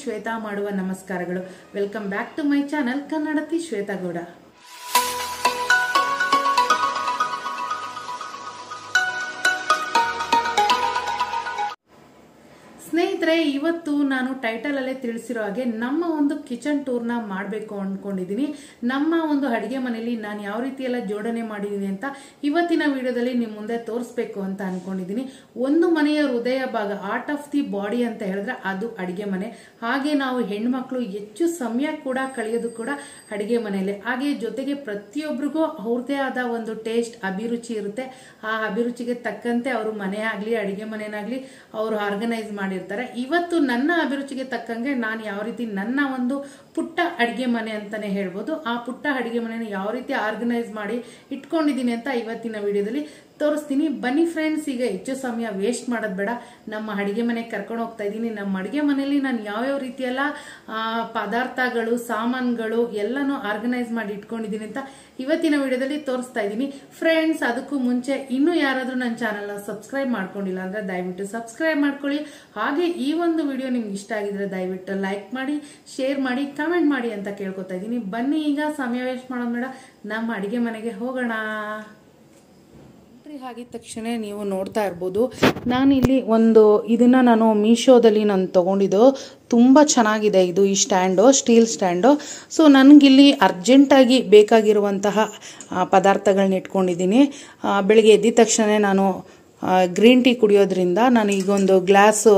ಶ್ವೇತಾ ಮಾಡುವ ನಮಸ್ಕಾರಗಳು welcome back to my channel Kannadathi Shwetha Gowda ಸ್ನೇಹಿತರೆ ಇವತ್ತು ನಾನು ಟೈಟಲ್ ಅಲ್ಲೇ ತಿಳಿಸಿರೋ ಹಾಗೆ ನಮ್ಮ ಒಂದು ಕಿಚನ್ ಟೂರ್ನ ಮಾಡಬೇಕು ಅಂದ್ಕೊಂಡಿದ್ದೀನಿ ನಮ್ಮ ಒಂದು ಅಡುಗೆ ಮನೆಯಲ್ಲಿ ನಾನು ಯಾವ ರೀತಿ ಎಲ್ಲ ಜೋಡಣೆ ಮಾಡಿದ್ದೀನಿ ಅಂತ ಇವತ್ತಿನ ವಿಡಿಯೋದಲ್ಲಿ ನಿಮ್ಮ ಮುಂದೆ ತೋರಿಸ್ಬೇಕು ಅಂತ ಅನ್ಕೊಂಡಿದ್ದೀನಿ ಒಂದು ಮನೆಯ ಹೃದಯ ಭಾಗ ಆರ್ಟ್ ಆಫ್ ದಿ ಬಾಡಿ ಅಂತ ಹೇಳಿದ್ರೆ ಅದು ಅಡುಗೆ ಮನೆ ಹಾಗೆ ನಾವು ಹೆಣ್ಮಕ್ಳು ಹೆಚ್ಚು ಸಮಯ ಕೂಡ ಕಳೆಯೋದು ಕೂಡ ಅಡುಗೆ ಮನೆಯಲ್ಲಿ ಹಾಗೆ ಜೊತೆಗೆ ಪ್ರತಿಯೊಬ್ಬರಿಗೂ ಅವ್ರದ್ದೇ ಆದ ಒಂದು ಟೇಸ್ಟ್ ಅಭಿರುಚಿ ಇರುತ್ತೆ ಆ ಅಭಿರುಚಿಗೆ ತಕ್ಕಂತೆ ಅವರು ಮನೆ ಆಗಲಿ ಅಡುಗೆ ಮನೆನಾಗ್ಲಿ ಅವರು ಆರ್ಗನೈಸ್ ಮಾಡಿರ್ತಾರೆ ಇವತ್ತು ನನ್ನ ಅಭಿರುಚಿಗೆ ತಕ್ಕಂಗೆ ನಾನು ಯಾವ ರೀತಿ ನನ್ನ ಒಂದು ಪುಟ್ಟ ಅಡುಗೆ ಮನೆ ಅಂತಾನೆ ಹೇಳ್ಬೋದು ಆ ಪುಟ್ಟ ಅಡುಗೆ ಮನೆನ ಯಾವ ರೀತಿ ಆರ್ಗನೈಸ್ ಮಾಡಿ ಇಟ್ಕೊಂಡಿದ್ದೀನಿ ಅಂತ ಇವತ್ತಿನ ವಿಡಿಯೋದಲ್ಲಿ ತೋರಿಸ್ತೀನಿ ಬನ್ನಿ ಫ್ರೆಂಡ್ಸ್ ಈಗ ಹೆಚ್ಚು ಸಮಯ ವೇಸ್ಟ್ ಮಾಡೋದು ಬೇಡ ನಮ್ಮ ಅಡುಗೆ ಮನೆಗೆ ಕರ್ಕೊಂಡು ಹೋಗ್ತಾ ಇದ್ದೀನಿ ನಮ್ಮ ಅಡುಗೆ ಮನೆಯಲ್ಲಿ ನಾನು ಯಾವ್ಯಾವ ರೀತಿಯೆಲ್ಲ ಆ, ಪದಾರ್ಥಗಳು ಸಾಮಾನುಗಳು ಎಲ್ಲನೂ ಆರ್ಗನೈಸ್ ಮಾಡಿ ಇಟ್ಕೊಂಡಿದ್ದೀನಿ ಅಂತ ಇವತ್ತಿನ ವಿಡಿಯೋದಲ್ಲಿ ತೋರಿಸ್ತಾ ಇದ್ದೀನಿ ಫ್ರೆಂಡ್ಸ್ ಅದಕ್ಕೂ ಮುಂಚೆ ಇನ್ನೂ ಯಾರಾದರೂ ನನ್ನ ಚಾನಲ್ನ ಸಬ್ಸ್ಕ್ರೈಬ್ ಮಾಡ್ಕೊಂಡಿಲ್ಲ ಅಂದ್ರೆ ದಯವಿಟ್ಟು ಸಬ್ಸ್ಕ್ರೈಬ್ ಮಾಡ್ಕೊಳ್ಳಿ ಹಾಗೆ ಈ ಒಂದು ವಿಡಿಯೋ ನಿಮ್ಗೆ ಇಷ್ಟ ಆಗಿದ್ರೆ ದಯವಿಟ್ಟು ಲೈಕ್ ಮಾಡಿ ಶೇರ್ ಮಾಡಿ ಕಮೆಂಟ್ ಮಾಡಿ ಅಂತ ಕೇಳ್ಕೊತಾ ಇದ್ದೀನಿ ಬನ್ನಿ ಈಗ ಸಮಯ ವೇಸ್ಟ್ ಮಾಡೋದು ಬೇಡ ನಮ್ಮ ಅಡುಗೆ ಮನೆಗೆ ಹೋಗೋಣ ಎಂಟ್ರಿ ಆಗಿದ ತಕ್ಷಣ ನೀವು ನೋಡ್ತಾ ಇರ್ಬೋದು ನಾನಿಲ್ಲಿ ಒಂದು ಇದನ್ನು ನಾನು ಮೀಶೋದಲ್ಲಿ ನಾನು ತೊಗೊಂಡಿದ್ದು ತುಂಬ ಚೆನ್ನಾಗಿದೆ ಇದು ಈ ಸ್ಟ್ಯಾಂಡು ಸ್ಟೀಲ್ ಸ್ಟ್ಯಾಂಡು ಸೊ ನನಗಿಲ್ಲಿ ಅರ್ಜೆಂಟಾಗಿ ಬೇಕಾಗಿರುವಂತಹ ಆ, ಪದಾರ್ಥಗಳನ್ನ ಇಟ್ಕೊಂಡಿದ್ದೀನಿ ಆ, ಬೆಳಿಗ್ಗೆ ಎದ್ದಿದ ತಕ್ಷಣ ನಾನು ಗ್ರೀನ್ ಟೀ ಕುಡಿಯೋದ್ರಿಂದ ನಾನು ಈಗ ಒಂದು ಗ್ಲಾಸು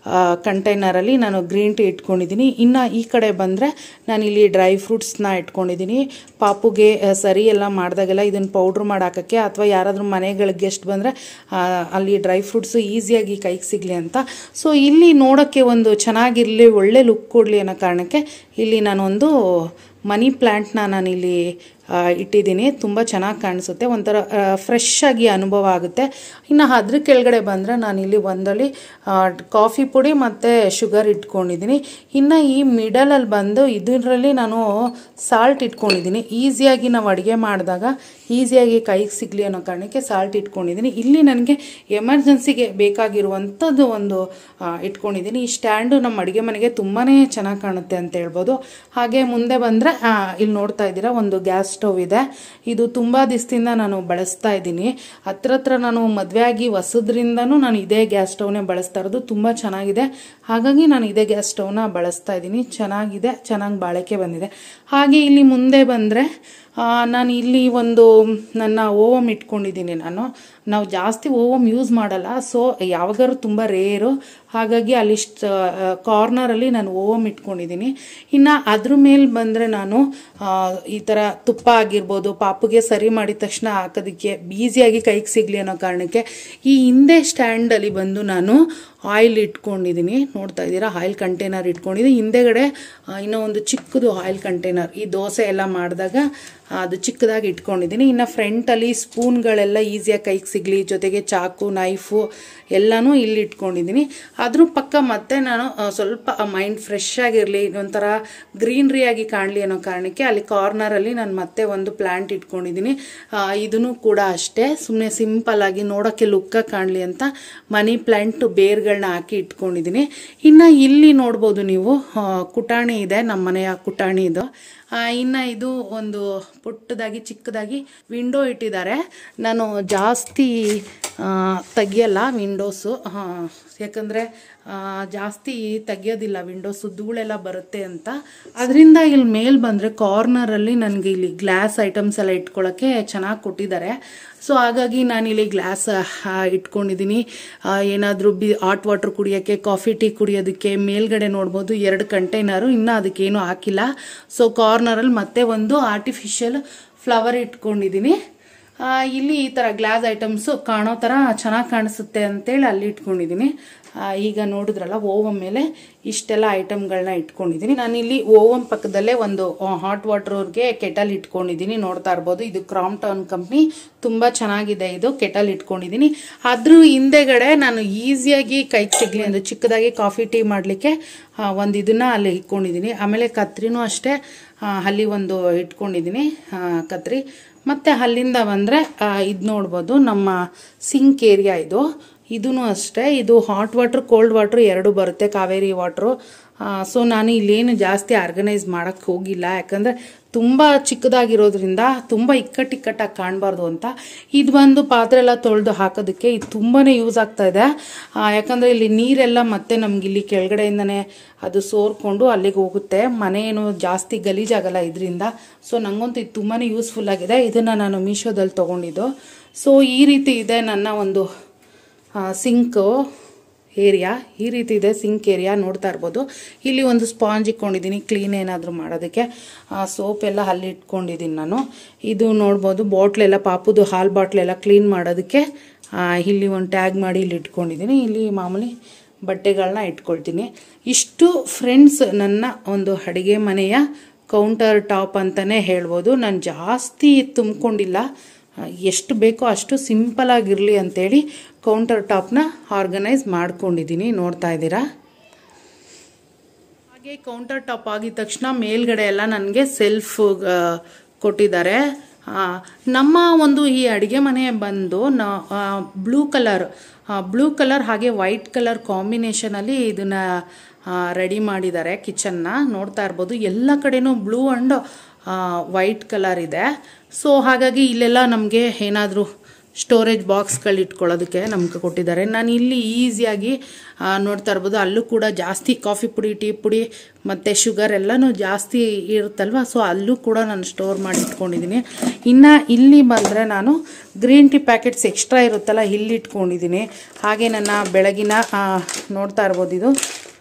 ಕಂಟೈನರಲ್ಲಿ ನಾನು ಗ್ರೀನ್ ಟೀ ಇಟ್ಕೊಂಡಿದ್ದೀನಿ ಇನ್ನು ಈ ಕಡೆ ಬಂದರೆ ನಾನಿಲ್ಲಿ ಡ್ರೈ ಫ್ರೂಟ್ಸ್ನ ಇಟ್ಕೊಂಡಿದ್ದೀನಿ ಪಾಪುಗೆ ಆ, ಸರಿ ಎಲ್ಲ ಮಾಡಿದಾಗೆಲ್ಲ ಇದನ್ನು ಪೌಡ್ರ್ ಮಾಡಿ ಹಾಕೋಕ್ಕೆ ಅಥವಾ ಯಾರಾದರೂ ಮನೆಗಳಿಗೆ ಗೆಸ್ಟ್ ಬಂದರೆ ಅಲ್ಲಿ ಡ್ರೈ ಫ್ರೂಟ್ಸು ಈಸಿಯಾಗಿ ಕೈಗೆ ಸಿಗಲಿ ಅಂತ ಸೊ ಇಲ್ಲಿ ನೋಡೋಕ್ಕೆ ಒಂದು ಚೆನ್ನಾಗಿರಲಿ ಒಳ್ಳೆ ಲುಕ್ ಕೊಡಲಿ ಅನ್ನೋ ಕಾರಣಕ್ಕೆ ಇಲ್ಲಿ ನಾನೊಂದು ಮನಿ ಪ್ಲ್ಯಾಂಟ್ನ ನಾನಿಲ್ಲಿ ಆ, ಇಟ್ಟಿದ್ದೀನಿ ತುಂಬ ಚೆನ್ನಾಗಿ ಕಾಣಿಸುತ್ತೆ ಒಂಥರ ಫ್ರೆಶ್ ಆಗಿ ಅನುಭವ ಆಗುತ್ತೆ ಇನ್ನು ಅದ್ರ ಕೆಳಗಡೆ ಬಂದರೆ ನಾನಿಲ್ಲಿ ಒಂದಲ್ಲಿ ಆ, ಕಾಫಿ ಪುಡಿ ಮತ್ತು ಶುಗರ್ ಇಟ್ಕೊಂಡಿದ್ದೀನಿ ಇನ್ನು ಈ ಮಿಡಲಲ್ಲಿ ಬಂದು ಇದರಲ್ಲಿ ನಾನು ಸಾಲ್ಟ್ ಇಟ್ಕೊಂಡಿದ್ದೀನಿ ಈಸಿಯಾಗಿ ನಾವು ಅಡುಗೆ ಮಾಡಿದಾಗ ಈಸಿಯಾಗಿ ಕೈಗೆ ಸಿಗಲಿ ಅನ್ನೋ ಕಾರಣಕ್ಕೆ ಸಾಲ್ಟ್ ಇಟ್ಕೊಂಡಿದ್ದೀನಿ ಇಲ್ಲಿ ನನಗೆ ಎಮರ್ಜೆನ್ಸಿಗೆ ಬೇಕಾಗಿರುವಂಥದ್ದು ಒಂದು ಆ, ಇಟ್ಕೊಂಡಿದ್ದೀನಿ ಈ ಸ್ಟ್ಯಾಂಡು ನಮ್ಮ ಅಡುಗೆ ಮನೆಗೆ ತುಂಬಾ ಚೆನ್ನಾಗಿ ಕಾಣುತ್ತೆ ಅಂತ ಹೇಳ್ಬೋದು ಹಾಗೆ ಮುಂದೆ ಬಂದರೆ ಇಲ್ಲಿ ನೋಡ್ತಾ ಇದ್ದೀರಾ ಒಂದು ಗ್ಯಾಸ್ ಸ್ಟವ್ ಇದೆ ಇದು ತುಂಬ ದಿವಸದಿಂದ ನಾನು ಬಳಸ್ತಾ ಇದ್ದೀನಿ ಹತ್ರ ಹತ್ರ ನಾನು ಮದುವೆ ಆಗಿ ಹೊಸದ್ರಿಂದನೂ ನಾನು ಇದೇ ಗ್ಯಾಸ್ ಸ್ಟವ್ನೇ ಬಳಸ್ತಾ ಇರೋದು ತುಂಬ ಚೆನ್ನಾಗಿದೆ ಹಾಗಾಗಿ ನಾನು ಇದೇ ಗ್ಯಾಸ್ ಸ್ಟವ್ನ ಬಳಸ್ತಾ ಇದ್ದೀನಿ ಚೆನ್ನಾಗಿದೆ ಚೆನ್ನಾಗಿ ಬಾಳಿಕೆ ಬಂದಿದೆ ಹಾಗೆ ಇಲ್ಲಿ ಮುಂದೆ ಬಂದರೆ ನಾನು ಇಲ್ಲಿ ಒಂದು ನನ್ನ ಓವಮ್ ಇಟ್ಕೊಂಡಿದ್ದೀನಿ ನಾನು ನಾವು ಜಾಸ್ತಿ ಓವಮ್ ಯೂಸ್ ಮಾಡಲ್ಲ ಸೊ ಯಾವಾಗಾದ್ರು ತುಂಬ ರೇರು ಹಾಗಾಗಿ ಅಲ್ಲಿ ಕಾರ್ನರಲ್ಲಿ ನಾನು ಓವಮ್ ಇಟ್ಕೊಂಡಿದ್ದೀನಿ ಇನ್ನು ಅದ್ರ ಮೇಲೆ ಬಂದರೆ ನಾನು ಆ, ಈ ಥರ ತುಪ್ಪ ಆಗಿರ್ಬೋದು ಪಾಪುಗೆ ಸರಿ ಮಾಡಿದ ತಕ್ಷಣ ಹಾಕೋದಕ್ಕೆ ಈಸಿಯಾಗಿ ಕೈಗೆ ಸಿಗಲಿ ಅನ್ನೋ ಕಾರಣಕ್ಕೆ ಈ ಹಿಂದೆ ಸ್ಟ್ಯಾಂಡಲ್ಲಿ ಬಂದು ನಾನು ಆಯಿಲ್ ಇಟ್ಕೊಂಡಿದ್ದೀನಿ ನೋಡ್ತಾ ಇದ್ದೀರಾ ಆಯಿಲ್ ಕಂಟೈನರ್ ಇಟ್ಕೊಂಡಿದ್ದೀನಿ ಹಿಂದೆಗಡೆ ಆ, ಇನ್ನೂ ಒಂದು ಚಿಕ್ಕದು ಆಯಿಲ್ ಕಂಟೈನರ್ ಈ ದೋಸೆ ಎಲ್ಲ ಮಾಡಿದಾಗ ಅದು ಚಿಕ್ಕದಾಗಿ ಇಟ್ಕೊಂಡಿದ್ದೀನಿ ಇನ್ನು ಫ್ರಂಟಲ್ಲಿ ಸ್ಪೂನ್ಗಳೆಲ್ಲ ಈಸಿಯಾಗಿ ಕೈಗೆ ಸಿಗಲಿ ಜೊತೆಗೆ ಚಾಕು ನೈಫು ಎಲ್ಲನೂ ಇಲ್ಲಿ ಇಟ್ಕೊಂಡಿದ್ದೀನಿ ಅದ್ರ ಪಕ್ಕ ಮತ್ತೆ ನಾನು ಆ, ಸ್ವಲ್ಪ ಮೈಂಡ್ ಫ್ರೆಶ್ ಆಗಿರಲಿ ಒಂಥರ ಗ್ರೀನ್ರಿ ಆಗಿ ಕಾಣಲಿ ಅನ್ನೋ ಕಾರಣಕ್ಕೆ ಅಲ್ಲಿ ಕಾರ್ನರಲ್ಲಿ ನಾನು ಮತ್ತೆ ಒಂದು ಪ್ಲ್ಯಾಂಟ್ ಇಟ್ಕೊಂಡಿದ್ದೀನಿ ಆ, ಇದನ್ನು ಕೂಡ ಅಷ್ಟೇ ಸುಮ್ಮನೆ ಸಿಂಪಲ್ ಆಗಿ ನೋಡೋಕ್ಕೆ ಲುಕ್ಕಾಗಿ ಕಾಣಲಿ ಅಂತ ಮನಿ ಪ್ಲ್ಯಾಂಟ್ ಬೇರ್ಗಳನ್ನ ಹಾಕಿ ಇಟ್ಕೊಂಡಿದ್ದೀನಿ ಇನ್ನು ಇಲ್ಲಿ ನೋಡ್ಬೋದು ನೀವು ಆ, ಕುಟಾಣಿ ಇದೆ ನಮ್ಮ ಮನೆಯ ಕುಟಾಣಿ ಇದು ಆ, ಇನ್ನು ಇದು ಒಂದು ಪುಟ್ಟದಾಗಿ ಚಿಕ್ಕದಾಗಿ ವಿಂಡೋ ಇಟ್ಟಿದ್ದಾರೆ ನಾನು ಜಾಸ್ತಿ ಆ, ತೆಗಿಯಲ್ಲ ವಿಂಡೋಸು ಯಾಕಂದರೆ ಜಾಸ್ತಿ ತೆಗಿಯೋದಿಲ್ಲ ವಿಂಡೋಸು ಧೂಳೆಲ್ಲ ಬರುತ್ತೆ ಅಂತ ಅದರಿಂದ ಇಲ್ಲಿ ಮೇಲೆ ಬಂದರೆ ಕಾರ್ನರಲ್ಲಿ ನನಗೆ ಇಲ್ಲಿ ಗ್ಲಾಸ್ ಐಟಮ್ಸ್ ಎಲ್ಲ ಇಟ್ಕೊಳ್ಳೋಕ್ಕೆ ಚೆನ್ನಾಗಿ ಕೊಟ್ಟಿದ್ದಾರೆ ಸೊ ಹಾಗಾಗಿ ನಾನಿಲ್ಲಿ ಗ್ಲಾಸ್ ಇಟ್ಕೊಂಡಿದ್ದೀನಿ ಏನಾದರೂ ಬಿ ಹಾಟ್ ವಾಟರ್ ಕುಡಿಯೋಕ್ಕೆ ಕಾಫಿ ಟೀ ಕುಡಿಯೋದಕ್ಕೆ ಮೇಲ್ಗಡೆ ನೋಡ್ಬೋದು ಎರಡು ಕಂಟೈನರು ಇನ್ನೂ ಅದಕ್ಕೇನು ಹಾಕಿಲ್ಲ ಸೊ ಕಾರ್ನರಲ್ಲಿ ಮತ್ತೆ ಒಂದು ಆರ್ಟಿಫಿಷಿಯಲ್ ಫ್ಲವರ್ ಇಟ್ಕೊಂಡಿದ್ದೀನಿ ಆ, ಇಲ್ಲಿ ಈ ಥರ ಗ್ಲಾಸ್ ಐಟಮ್ಸು ಕಾಣೋ ಥರ ಚೆನ್ನಾಗಿ ಕಾಣಿಸುತ್ತೆ ಅಂತೇಳಿ ಅಲ್ಲಿ ಇಟ್ಕೊಂಡಿದ್ದೀನಿ ಆ, ಈಗ ನೋಡಿದ್ರಲ್ಲ ಓವನ್ ಮೇಲೆ ಇಷ್ಟೆಲ್ಲ ಐಟಮ್ಗಳನ್ನ ಇಟ್ಕೊಂಡಿದ್ದೀನಿ ನಾನಿಲ್ಲಿ ಓವನ್ ಪಕ್ಕದಲ್ಲೇ ಒಂದು ಹಾಟ್ ವಾಟರ್ಗೆ ಕೆಟಲ್ ಇಟ್ಕೊಂಡಿದ್ದೀನಿ ನೋಡ್ತಾ ಇರ್ಬೋದು ಇದು ಕ್ರಾಮ್ ಟೌನ್ ಕಂಪ್ನಿ ತುಂಬ ಚೆನ್ನಾಗಿದೆ ಇದು ಕೆಟಲ್ ಇಟ್ಕೊಂಡಿದ್ದೀನಿ ಅದ್ರ ಹಿಂದೆಗಡೆ ನಾನು ಈಸಿಯಾಗಿ ಕೈಗೆ ಸಿಗಲಿ ಅಂದರೆ ಚಿಕ್ಕದಾಗಿ ಕಾಫಿ ಟೀ ಮಾಡಲಿಕ್ಕೆ ಒಂದು ಇದನ್ನ ಅಲ್ಲಿ ಇಟ್ಕೊಂಡಿದ್ದೀನಿ ಆಮೇಲೆ ಕತ್ರಿನೂ ಅಷ್ಟೇ ಆ, ಅಲ್ಲಿ ಒಂದು ಇಟ್ಕೊಂಡಿದ್ದೀನಿ ಆ, ಕತ್ರಿ ಮತ್ತು ಅಲ್ಲಿಂದ ಬಂದರೆ ಇದು ನೋಡ್ಬೋದು ನಮ್ಮ ಸಿಂಕ್ ಏರಿಯಾ ಇದು ಇದೂ ಅಷ್ಟೇ ಇದು ಹಾಟ್ ವಾಟ್ರ್ ಕೋಲ್ಡ್ ವಾಟ್ರ್ ಎರಡು ಬರುತ್ತೆ ಕಾವೇರಿ ವಾಟ್ರು ಸೊ ನಾನು ಇಲ್ಲೇನು ಜಾಸ್ತಿ ಆರ್ಗನೈಸ್ ಮಾಡೋಕ್ಕೆ ಹೋಗಿಲ್ಲ ಯಾಕಂದರೆ ತುಂಬ ಚಿಕ್ಕದಾಗಿರೋದ್ರಿಂದ ತುಂಬ ಇಕ್ಕಟ್ಟಿಕ್ಕಟ್ಟಾಗಿ ಕಾಣಬಾರ್ದು ಅಂತ ಇದು ಒಂದು ಪಾತ್ರೆ ಎಲ್ಲ ತೊಳೆದು ಹಾಕೋದಕ್ಕೆ ಇದು ತುಂಬಾ ಯೂಸ್ ಆಗ್ತಾ ಇದೆ ಆ, ಯಾಕಂದರೆ ಇಲ್ಲಿ ನೀರೆಲ್ಲ ಮತ್ತೆ ನಮ್ಗೆ ಇಲ್ಲಿ ಕೆಳಗಡೆಯಿಂದನೇ ಅದು ಸೋರ್ಕೊಂಡು ಅಲ್ಲಿಗೆ ಹೋಗುತ್ತೆ ಮನೆ ಏನು ಜಾಸ್ತಿ ಗಲೀಜಾಗಲ್ಲ ಇದರಿಂದ ಸೊ ನನಗಂತೂ ಇದು ತುಂಬಾ ಯೂಸ್ಫುಲ್ ಆಗಿದೆ ಇದನ್ನು ನಾನು ಮೀಶೋದಲ್ಲಿ ತೊಗೊಂಡಿದ್ದು ಸೊ ಈ ರೀತಿ ಇದೆ ನನ್ನ ಒಂದು ಸಿಂಕು ಏರಿಯಾ ಈ ರೀತಿ ಇದೆ ಸಿಂಕ್ ಏರಿಯಾ ನೋಡ್ತಾ ಇರ್ಬೋದು ಇಲ್ಲಿ ಒಂದು ಸ್ಪಾಂಜ್ ಇಟ್ಕೊಂಡಿದ್ದೀನಿ ಕ್ಲೀನ್ ಏನಾದರೂ ಮಾಡೋದಕ್ಕೆ ಸೋಪ್ ಎಲ್ಲ ಅಲ್ಲಿ ಇಟ್ಕೊಂಡಿದ್ದೀನಿ ನಾನು ಇದು ನೋಡ್ಬೋದು ಬಾಟ್ಲೆಲ್ಲ ಪಾಪುದು ಹಾಲು ಬಾಟ್ಲೆಲ್ಲ ಕ್ಲೀನ್ ಮಾಡೋದಕ್ಕೆ ಆ, ಇಲ್ಲಿ ಒಂದು ಟ್ಯಾಗ್ ಮಾಡಿ ಇಲ್ಲಿ ಇಟ್ಕೊಂಡಿದ್ದೀನಿ ಇಲ್ಲಿ ಮಾಮೂಲಿ ಬಟ್ಟೆಗಳನ್ನ ಇಟ್ಕೊಳ್ತೀನಿ ಇಷ್ಟು ಫ್ರೆಂಡ್ಸ್ ನನ್ನ ಒಂದು ಅಡುಗೆ ಮನೆಯ ಕೌಂಟರ್ ಟಾಪ್ ಅಂತಲೇ ಹೇಳ್ಬೋದು ನಾನು ಜಾಸ್ತಿ ತುಂಬಿಕೊಂಡಿಲ್ಲ ಎಷ್ಟು ಬೇಕೋ ಅಷ್ಟು ಸಿಂಪಲ್ ಆಗಿರಲಿ ಅಂತೇಳಿ ಕೌಂಟರ್ ಟಾಪ್ನ ಆರ್ಗನೈಸ್ ಮಾಡ್ಕೊಂಡಿದ್ದೀನಿ ನೋಡ್ತಾ ಇದ್ದೀರಾ ಹಾಗೆ ಕೌಂಟರ್ ಟಾಪ್ ಆಗಿದ ತಕ್ಷಣ ಮೇಲ್ಗಡೆ ಎಲ್ಲ ನನಗೆ ಸೆಲ್ಫ್ ಕೊಟ್ಟಿದ್ದಾರೆ ಆ, ನಮ್ಮ ಒಂದು ಈ ಅಡುಗೆ ಮನೆ ಬಂದು ನ ಬ್ಲೂ ಕಲರ್ ಬ್ಲೂ ಕಲರ್ ಹಾಗೆ ವೈಟ್ ಕಲರ್ ಕಾಂಬಿನೇಷನಲ್ಲಿ ಇದನ್ನು ರೆಡಿ ಮಾಡಿದ್ದಾರೆ ಕಿಚನ್ನ ನೋಡ್ತಾ ಇರ್ಬೋದು ಎಲ್ಲ ಕಡೆನೂ ಬ್ಲೂ ಆ್ಯಂಡ್ ವೈಟ್ ಕಲರ್ ಇದೆ ಸೊ ಹಾಗಾಗಿ ಇಲ್ಲೆಲ್ಲ ನಮಗೆ ಏನಾದರೂ ಸ್ಟೋರೇಜ್ ಬಾಕ್ಸ್ಗಳು ಇಟ್ಕೊಳ್ಳೋದಕ್ಕೆ ನಮ್ಗೆ ಕೊಟ್ಟಿದ್ದಾರೆ ನಾನು ಇಲ್ಲಿ ಈಸಿಯಾಗಿ ಆ, ನೋಡ್ತಾ ಇರ್ಬೋದು ಅಲ್ಲೂ ಕೂಡ ಜಾಸ್ತಿ ಕಾಫಿ ಪುಡಿ ಟೀ ಪುಡಿ ಮತ್ತು ಶುಗರ್ ಎಲ್ಲನೂ ಜಾಸ್ತಿ ಇರುತ್ತಲ್ವ ಸೊ ಅಲ್ಲೂ ಕೂಡ ನಾನು ಸ್ಟೋರ್ ಮಾಡಿ ಇಟ್ಕೊಂಡಿದ್ದೀನಿ ಇನ್ನು ಇಲ್ಲಿ ಬಂದರೆ ನಾನು ಗ್ರೀನ್ ಟೀ ಪ್ಯಾಕೆಟ್ಸ್ ಎಕ್ಸ್ಟ್ರಾ ಇರುತ್ತಲ್ಲ ಇಲ್ಲಿ ಇಟ್ಕೊಂಡಿದ್ದೀನಿ ಹಾಗೆ ನನ್ನ ಬೆಳಗಿನ ಆ, ನೋಡ್ತಾ ಇರ್ಬೋದು ಇದು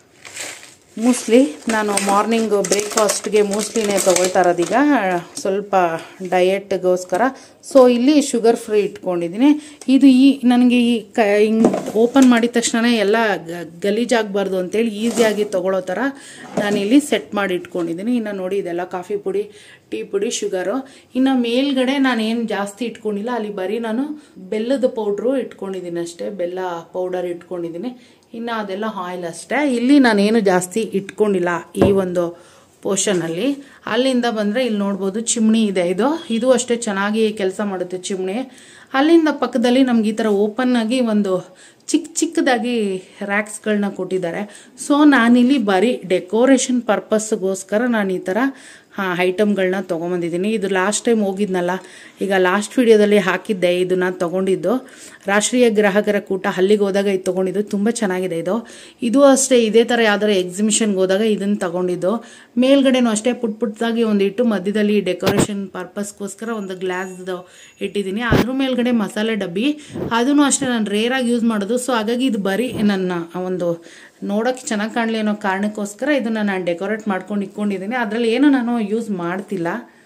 ಮೂಸ್ಲಿ ನಾನು ಮಾರ್ನಿಂಗ್ ಬ್ರೇಕ್ಫಾಸ್ಟ್ಗೆ ಮೂಸ್ಲಿನೇ ತೊಗೊಳ್ತಾ ಇರೋದೀಗ ಸ್ವಲ್ಪ ಡಯೆಟ್ಗೋಸ್ಕರ ಸೊ ಇಲ್ಲಿ ಶುಗರ್ ಫ್ರೀ ಇಟ್ಕೊಂಡಿದ್ದೀನಿ ಇದು ಈ ನನಗೆ ಈ ಕ ಹಿಂಗೆ ಓಪನ್ ಮಾಡಿದ ತಕ್ಷಣ ಎಲ್ಲ ಗ- ಗಲೀಜಾಗಬಾರ್ದು ಅಂತೇಳಿ ಈಸಿಯಾಗಿ ತೊಗೊಳ್ಳೋ ಥರ ನಾನಿಲ್ಲಿ ಸೆಟ್ ಮಾಡಿ ಇಟ್ಕೊಂಡಿದ್ದೀನಿ ಇನ್ನು ನೋಡಿ ಇದೆಲ್ಲ ಕಾಫಿ ಪುಡಿ ಟೀ ಪುಡಿ ಶುಗರು ಇನ್ನು ಮೇಲ್ಗಡೆ ನಾನು ಏನು ಜಾಸ್ತಿ ಇಟ್ಕೊಂಡಿಲ್ಲ ಅಲ್ಲಿ ಬರೀ ನಾನು ಬೆಲ್ಲದ ಪೌಡ್ರು ಇಟ್ಕೊಂಡಿದ್ದೀನಿ ಅಷ್ಟೇ ಬೆಲ್ಲ ಪೌಡರ್ ಇಟ್ಕೊಂಡಿದ್ದೀನಿ ಇನ್ನು ಅದೆಲ್ಲ ಆಯಿಲ್ ಅಷ್ಟೇ ಇಲ್ಲಿ ನಾನೇನು ಜಾಸ್ತಿ ಇಟ್ಕೊಂಡಿಲ್ಲ ಈ ಒಂದು ಪೋರ್ಷನಲ್ಲಿ ಅಲ್ಲಿಂದ ಬಂದರೆ ಇಲ್ಲಿ ನೋಡ್ಬೋದು ಚಿಮ್ನಿ ಇದೆ ಇದು ಇದು ಅಷ್ಟೇ ಚೆನ್ನಾಗಿ ಕೆಲಸ ಮಾಡುತ್ತೆ ಚಿಮ್ನಿ ಅಲ್ಲಿಂದ ಪಕ್ಕದಲ್ಲಿ ನಮ್ಗೆ ಈ ಥರ ಓಪನ್ ಆಗಿ ಒಂದು ಚಿಕ್ಕ ಚಿಕ್ಕದಾಗಿ ರ್ಯಾಕ್ಸ್ಗಳನ್ನ ಕೊಟ್ಟಿದ್ದಾರೆ ಸೊ ನಾನಿಲ್ಲಿ ಬರೀ ಡೆಕೋರೇಷನ್ ಪರ್ಪಸ್ಗೋಸ್ಕರ ನಾನು ಈ ಥರ ಐಟಮ್ಗಳನ್ನ ತೊಗೊಂಬಂದಿದ್ದೀನಿ ಇದು ಲಾಸ್ಟ್ ಟೈಮ್ ಹೋಗಿದ್ನಲ್ಲ ಈಗ ಲಾಸ್ಟ್ ವಿಡಿಯೋದಲ್ಲಿ ಹಾಕಿದ್ದೆ ಇದನ್ನ ತೊಗೊಂಡಿದ್ದು ರಾಷ್ಟ್ರೀಯ ಗ್ರಾಹಕರ ಕೂಟ ಅಲ್ಲಿಗೆ ಹೋದಾಗ ಇದು ತೊಗೊಂಡಿದ್ದು ತುಂಬ ಚೆನ್ನಾಗಿದೆ ಇದು ಇದು ಅಷ್ಟೇ ಇದೇ ಥರ ಯಾವ್ದಾರು ಎಕ್ಸಿಬಿಷನ್ಗೆ ಹೋದಾಗ ಇದನ್ನು ತಗೊಂಡಿದ್ದು ಮೇಲ್ಗಡೆನೂ ಅಷ್ಟೇ ಪುಟ್ ಪುಟ್ಟದಾಗಿ ಒಂದು ಇಟ್ಟು ಮಧ್ಯದಲ್ಲಿ ಡೆಕೋರೇಷನ್ ಪರ್ಪಸ್ಗೋಸ್ಕರ ಒಂದು ಗ್ಲಾಸ್ದು ಇಟ್ಟಿದ್ದೀನಿ ಅದ್ರ ಮೇಲ್ಗಡೆ ಮಸಾಲೆ ಡಬ್ಬಿ ಅದನ್ನು ಅಷ್ಟೇ ನಾನು ರೇರಾಗಿ ಯೂಸ್ ಮಾಡೋದು ಸೊ ಹಾಗಾಗಿ ಇದು ಬರೀ ನನ್ನ ಒಂದು ನೋಡೋಕ್ಕೆ ಚೆನ್ನಾಗಿ ಕಾಣಲಿ ಅನ್ನೋ ಕಾರಣಕ್ಕೋಸ್ಕರ ಇದನ್ನು ನಾನು ಡೆಕೋರೇಟ್ ಮಾಡ್ಕೊಂಡು ಇಟ್ಕೊಂಡಿದ್ದೀನಿ ಅದರಲ್ಲಿ ಏನು ನಾನು ಯೂಸ್ ಮಾಡ್ತಿಲ್ಲ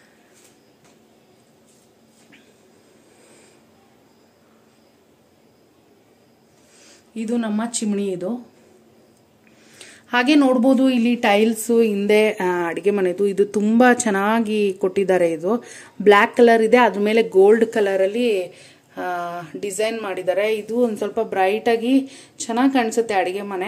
ಇದು ನಮ್ಮ ಚಿಮಣಿ ಇದು ಹಾಗೆ ನೋಡ್ಬೋದು ಇಲ್ಲಿ ಟೈಲ್ಸು ಹಿಂದೆ ಅಡುಗೆ ಮನೆದು ಇದು ತುಂಬ ಚೆನ್ನಾಗಿ ಕೊಟ್ಟಿದ್ದಾರೆ ಇದು ಬ್ಲ್ಯಾಕ್ ಕಲರ್ ಇದೆ ಅದ್ರ ಮೇಲೆ ಗೋಲ್ಡ್ ಕಲರಲ್ಲಿ ಡಿಸೈನ್ ಮಾಡಿದ್ದಾರೆ ಇದು ಒಂದು ಸ್ವಲ್ಪ ಬ್ರೈಟಾಗಿ ಚೆನ್ನಾಗಿ ಕಾಣಿಸುತ್ತೆ ಅಡುಗೆ ಮನೆ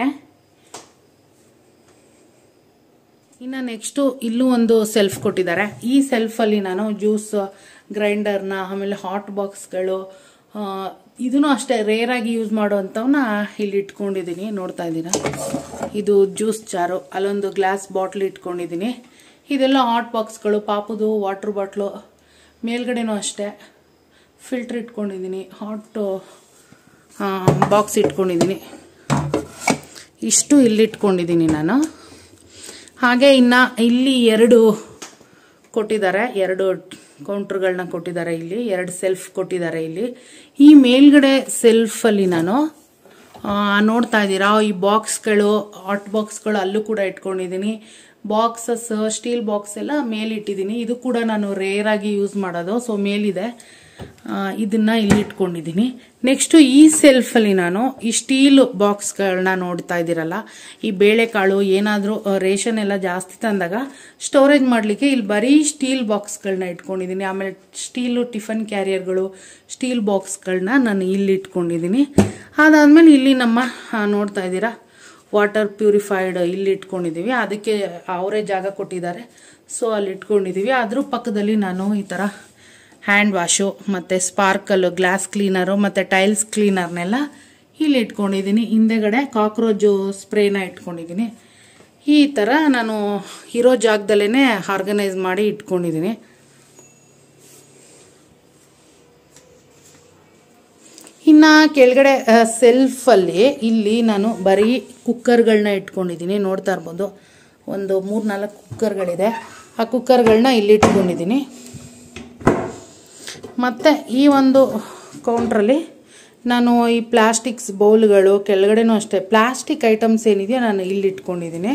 ಇನ್ನು ನೆಕ್ಸ್ಟು ಇಲ್ಲೂ ಒಂದು ಸೆಲ್ಫ್ ಕೊಟ್ಟಿದ್ದಾರೆ ಈ ಸೆಲ್ಫಲ್ಲಿ ನಾನು ಜ್ಯೂಸ್ ಗ್ರೈಂಡರ್ನ ಆಮೇಲೆ ಹಾಟ್ ಬಾಕ್ಸ್ಗಳು ಇದನ್ನು ಅಷ್ಟೇ ರೇರಾಗಿ ಯೂಸ್ ಮಾಡೋವಂಥವನ್ನ ಇಲ್ಲಿ ಇಟ್ಕೊಂಡಿದ್ದೀನಿ ನೋಡ್ತಾ ಇದ್ದೀರಾ ಇದು ಜ್ಯೂಸ್ ಜಾರು ಅಲ್ಲೊಂದು ಗ್ಲಾಸ್ ಬಾಟ್ಲ್ ಇಟ್ಕೊಂಡಿದ್ದೀನಿ ಇದೆಲ್ಲ ಹಾಟ್ ಬಾಕ್ಸ್ಗಳು ಪಾಪುದು ವಾಟ್ರ್ ಬಾಟ್ಲು ಮೇಲ್ಗಡೆನೂ ಅಷ್ಟೇ ಫಿಲ್ಟ್ರ್ ಇಟ್ಕೊಂಡಿದ್ದೀನಿ ಹಾಟ್ ಬಾಕ್ಸ್ ಇಟ್ಕೊಂಡಿದ್ದೀನಿ ಇಷ್ಟು ಇಲ್ಲಿ ಇಟ್ಕೊಂಡಿದ್ದೀನಿ ನಾನು ಹಾಗೆ ಇನ್ನು ಇಲ್ಲಿ ಎರಡು ಕೊಟ್ಟಿದ್ದಾರೆ ಎರಡು ಕೌಂಟ್ರ್ಗಳನ್ನ ಕೊಟ್ಟಿದ್ದಾರೆ ಇಲ್ಲಿ ಎರಡು ಸೆಲ್ಫ್ ಕೊಟ್ಟಿದ್ದಾರೆ ಇಲ್ಲಿ ಈ ಮೇಲ್ಗಡೆ ಸೆಲ್ಫಲ್ಲಿ ನಾನು ಆ, ನೋಡ್ತಾ ಇದ್ದೀರಾ ಈ ಬಾಕ್ಸ್ಗಳು ಹಾಟ್ ಬಾಕ್ಸ್ಗಳು ಅಲ್ಲೂ ಕೂಡ ಇಟ್ಕೊಂಡಿದ್ದೀನಿ ಬಾಕ್ಸಸ್ ಸ್ಟೀಲ್ ಬಾಕ್ಸ್ ಎಲ್ಲ ಮೇಲಿಟ್ಟಿದ್ದೀನಿ ಇದು ಕೂಡ ನಾನು ರೇರಾಗಿ ಯೂಸ್ ಮಾಡೋದು ಸೊ ಮೇಲಿದೆ ಆ, ಇದನ್ನ ಇಲ್ಲಿ ಇಟ್ಕೊಂಡಿದ್ದೀನಿ ನೆಕ್ಸ್ಟು ಈ ಸೆಲ್ಫಲ್ಲಿ ನಾನು ಈ ಸ್ಟೀಲ್ ಬಾಕ್ಸ್ಗಳನ್ನ ನೋಡ್ತಾ ಇದ್ದೀರಲ್ಲ ಈ ಬೇಳೆಕಾಳು ಏನಾದರೂ ರೇಷನ್ ಎಲ್ಲ ಜಾಸ್ತಿ ತಂದಾಗ ಸ್ಟೋರೇಜ್ ಮಾಡಲಿಕ್ಕೆ ಇಲ್ಲಿ ಬರೀ ಸ್ಟೀಲ್ ಬಾಕ್ಸ್ಗಳನ್ನ ಇಟ್ಕೊಂಡಿದ್ದೀನಿ ಆಮೇಲೆ ಸ್ಟೀಲು ಟಿಫನ್ ಕ್ಯಾರಿಯರ್ಗಳು ಸ್ಟೀಲ್ ಬಾಕ್ಸ್ಗಳನ್ನ ನಾನು ಇಲ್ಲಿ ಇಟ್ಕೊಂಡಿದ್ದೀನಿ ಅದಾದಮೇಲೆ ಇಲ್ಲಿ ನಮ್ಮ ಆ, ನೋಡ್ತಾ ಇದ್ದೀರಾ ವಾಟರ್ ಪ್ಯೂರಿಫೈಡ್ ಇಲ್ಲಿ ಇಟ್ಕೊಂಡಿದ್ದೀವಿ ಅದಕ್ಕೆ ಅವರೇ ಜಾಗ ಕೊಟ್ಟಿದ್ದಾರೆ ಸೊ ಅಲ್ಲಿ ಇಟ್ಕೊಂಡಿದ್ದೀವಿ ಅದ್ರ ಪಕ್ಕದಲ್ಲಿ ನಾನು ಈ ಥರ ಹ್ಯಾಂಡ್ ವಾಶು ಮತ್ತು ಸ್ಪಾರ್ಕಲ್ಲು ಗ್ಲಾಸ್ ಕ್ಲೀನರು ಮತ್ತು ಟೈಲ್ಸ್ ಕ್ಲೀನರ್ನೆಲ್ಲ ಇಲ್ಲಿ ಇಟ್ಕೊಂಡಿದ್ದೀನಿ ಹಿಂದೆಗಡೆ ಕಾಕ್ರೋಚು ಸ್ಪ್ರೇನ ಇಟ್ಕೊಂಡಿದ್ದೀನಿ ಈ ಥರ ನಾನು ಇರೋ ಜಾಗದಲ್ಲೇ ಆರ್ಗನೈಸ್ ಮಾಡಿ ಇಟ್ಕೊಂಡಿದ್ದೀನಿ ಇನ್ನು ಕೆಳಗಡೆ ಸೆಲ್ಫಲ್ಲಿ ಇಲ್ಲಿ ನಾನು ಬರೀ ಕುಕ್ಕರ್ಗಳನ್ನ ಇಟ್ಕೊಂಡಿದ್ದೀನಿ ನೋಡ್ತಾ ಇರ್ಬೋದು ಒಂದು ಮೂರು ನಾಲ್ಕು ಕುಕ್ಕರ್ಗಳಿದೆ ಆ ಕುಕ್ಕರ್ಗಳನ್ನ ಇಲ್ಲಿ ಇಟ್ಕೊಂಡಿದ್ದೀನಿ ಮತ್ತು ಈ ಒಂದು ಕೌಂಟ್ರಲ್ಲಿ ನಾನು ಈ ಪ್ಲಾಸ್ಟಿಕ್ಸ್ ಬೌಲ್ಗಳು ಕೆಳಗಡೆನೂ ಅಷ್ಟೇ ಪ್ಲಾಸ್ಟಿಕ್ ಐಟಮ್ಸ್ ಏನಿದೆಯೋ ನಾನು ಇಲ್ಲಿ ಇಟ್ಕೊಂಡಿದ್ದೀನಿ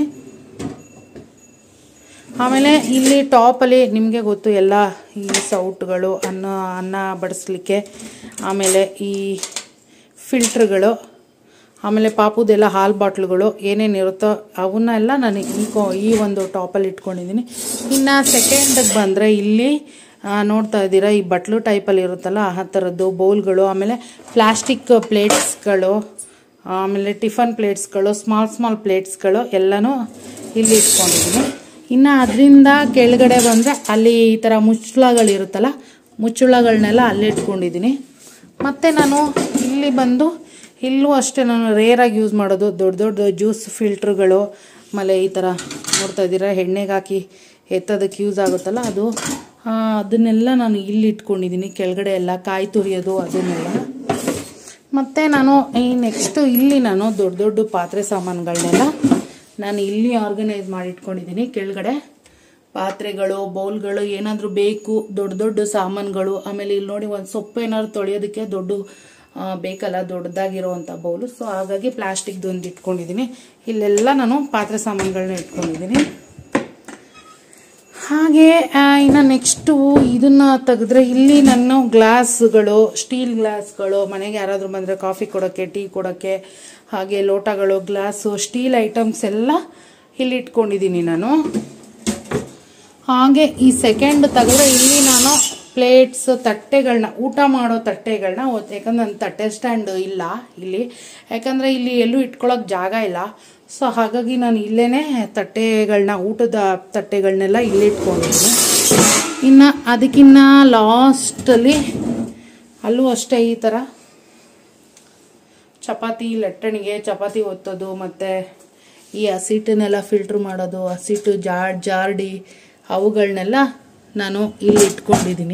ಆಮೇಲೆ ಇಲ್ಲಿ ಟಾಪಲ್ಲಿ ನಿಮಗೆ ಗೊತ್ತು ಎಲ್ಲ ಈ ಸೌಟ್ಗಳು ಅನ್ನ ಅನ್ನ ಬಡಿಸ್ಲಿಕ್ಕೆ ಆಮೇಲೆ ಈ ಫಿಲ್ಟ್ರ್ಗಳು ಆಮೇಲೆ ಪಾಪುದೆಲ್ಲ ಹಾಲು ಬಾಟ್ಲುಗಳು ಏನೇನಿರುತ್ತೋ ಅವನ್ನೆಲ್ಲ ನಾನು ಈ ಕೋ ಈ ಒಂದು ಟಾಪಲ್ಲಿ ಇಟ್ಕೊಂಡಿದ್ದೀನಿ ಇನ್ನು ಸೆಕೆಂಡಿಗೆ ಬಂದರೆ ಇಲ್ಲಿ ಆ, ನೋಡ್ತಾ ಇದ್ದೀರಾ ಈ ಬಟ್ಲು ಟೈಪಲ್ಲಿ ಇರುತ್ತಲ್ಲ ಆ ಥರದ್ದು ಬೌಲ್ಗಳು ಆಮೇಲೆ ಪ್ಲಾಸ್ಟಿಕ್ ಪ್ಲೇಟ್ಸ್ಗಳು ಆಮೇಲೆ ಟಿಫನ್ ಪ್ಲೇಟ್ಸ್ಗಳು ಸ್ಮಾಲ್ ಸ್ಮಾಲ್ ಪ್ಲೇಟ್ಸ್ಗಳು ಎಲ್ಲನೂ ಇಲ್ಲಿ ಇಟ್ಕೊಂಡಿದ್ದೀನಿ ಇನ್ನು ಅದರಿಂದ ಕೆಳಗಡೆ ಬಂದರೆ ಅಲ್ಲಿ ಈ ಥರ ಮುಚ್ಚಳಗಳಿರುತ್ತಲ್ಲ ಮುಚ್ಚಳಗಳನ್ನೆಲ್ಲ ಅಲ್ಲಿ ಇಟ್ಕೊಂಡಿದ್ದೀನಿ ಮತ್ತು ನಾನು ಇಲ್ಲಿ ಬಂದು ಇಲ್ಲೂ ಅಷ್ಟೇ ನಾನು ರೇರಾಗಿ ಯೂಸ್ ಮಾಡೋದು ದೊಡ್ಡ ದೊಡ್ಡ ಜ್ಯೂಸ್ ಫಿಲ್ಟ್ರುಗಳು ಆಮೇಲೆ ಈ ಥರ ನೋಡ್ತಾ ಇದ್ದೀರಾ ಎಣ್ಣೆಗೆ ಹಾಕಿ ಎತ್ತೋದಕ್ಕೆ ಯೂಸ್ ಆಗುತ್ತಲ್ಲ ಅದು ಆ, ಅದನ್ನೆಲ್ಲ ನಾನು ಇಲ್ಲಿ ಇಟ್ಕೊಂಡಿದ್ದೀನಿ ಕೆಳಗಡೆ ಎಲ್ಲ ಕಾಯಿ ತುರಿಯೋದು ಅದನ್ನೆಲ್ಲ ಮತ್ತು ನಾನು ಈ ನೆಕ್ಸ್ಟು ಇಲ್ಲಿ ನಾನು ದೊಡ್ಡ ದೊಡ್ಡ ಪಾತ್ರೆ ಸಾಮಾನುಗಳನ್ನೆಲ್ಲ ನಾನು ಇಲ್ಲಿ ಆರ್ಗನೈಸ್ ಮಾಡಿ ಇಟ್ಕೊಂಡಿದ್ದೀನಿ ಕೆಳಗಡೆ ಪಾತ್ರೆಗಳು ಬೌಲ್ಗಳು ಏನಾದರೂ ಬೇಕು ದೊಡ್ಡ ದೊಡ್ಡ ಸಾಮಾನುಗಳು ಆಮೇಲೆ ಇಲ್ಲಿ ನೋಡಿ ಒಂದು ಸೊಪ್ಪು ಏನಾದ್ರು ತೊಳೆಯೋದಕ್ಕೆ ದೊಡ್ಡ ಆ, ಬೇಕಲ್ಲ ದೊಡ್ಡದಾಗಿರೋವಂಥ ಬೌಲು ಸೊ ಹಾಗಾಗಿ ಪ್ಲಾಸ್ಟಿಕ್ದು ಒಂದು ಇಟ್ಕೊಂಡಿದ್ದೀನಿ ಇಲ್ಲೆಲ್ಲ ನಾನು ಪಾತ್ರೆ ಸಾಮಾನುಗಳನ್ನ ಇಟ್ಕೊಂಡಿದ್ದೀನಿ ಹಾಗೆ ಆ, ಇನ್ನು ನೆಕ್ಸ್ಟು ಇದನ್ನ ತೆಗೆದ್ರೆ ಇಲ್ಲಿ ನಾನು ಗ್ಲಾಸ್ಗಳು ಸ್ಟೀಲ್ ಗ್ಲಾಸ್ಗಳು ಮನೆಗೆ ಯಾರಾದರೂ ಬಂದರೆ ಕಾಫಿ ಕೊಡೋಕ್ಕೆ ಟೀ ಕೊಡೋಕ್ಕೆ ಹಾಗೆ ಲೋಟಗಳು ಗ್ಲಾಸು ಸ್ಟೀಲ್ ಐಟಮ್ಸ್ ಎಲ್ಲ ಇಲ್ಲಿ ಇಟ್ಕೊಂಡಿದ್ದೀನಿ ನಾನು ಹಾಗೆ ಈ ಸೆಕೆಂಡ್ ತೆಗೆದ್ರೆ ಇಲ್ಲಿ ನಾನು ಪ್ಲೇಟ್ಸ್ ತಟ್ಟೆಗಳನ್ನ ಊಟ ಮಾಡೋ ತಟ್ಟೆಗಳನ್ನ ಯಾಕಂದ್ರೆ ನನ್ನ ತಟ್ಟೆ ಸ್ಟ್ಯಾಂಡ್ ಇಲ್ಲ ಇಲ್ಲಿ ಯಾಕಂದರೆ ಇಲ್ಲಿ ಎಲ್ಲೂ ಇಟ್ಕೊಳ್ಳೋಕೆ ಜಾಗ ಇಲ್ಲ ಸೊ ಹಾಗಾಗಿ ನಾನು ಇಲ್ಲೇ ತಟ್ಟೆಗಳನ್ನ ಊಟದ ತಟ್ಟೆಗಳನ್ನೆಲ್ಲ ಇಲ್ಲಿ ಇಟ್ಕೊಂಡಿದ್ದೀನಿ ಇನ್ನು ಅದಕ್ಕಿನ್ನ ಲಾಸ್ಟಲ್ಲಿ ಅಲ್ಲೂ ಅಷ್ಟೇ ಈ ಥರ ಚಪಾತಿ ಲಟ್ಟಣಿಗೆ ಚಪಾತಿ ಒತ್ತೋದು ಮತ್ತು ಈ ಹಸಿಟ್ಟನ್ನೆಲ್ಲ ಫಿಲ್ಟ್ರ್ ಮಾಡೋದು ಹಸಿಟ್ಟು ಜಾರ್ ಜಾರ್ಡಿ ಅವುಗಳನ್ನೆಲ್ಲ ನಾನು ಇಲ್ಲಿ ಇಟ್ಕೊಂಡಿದ್ದೀನಿ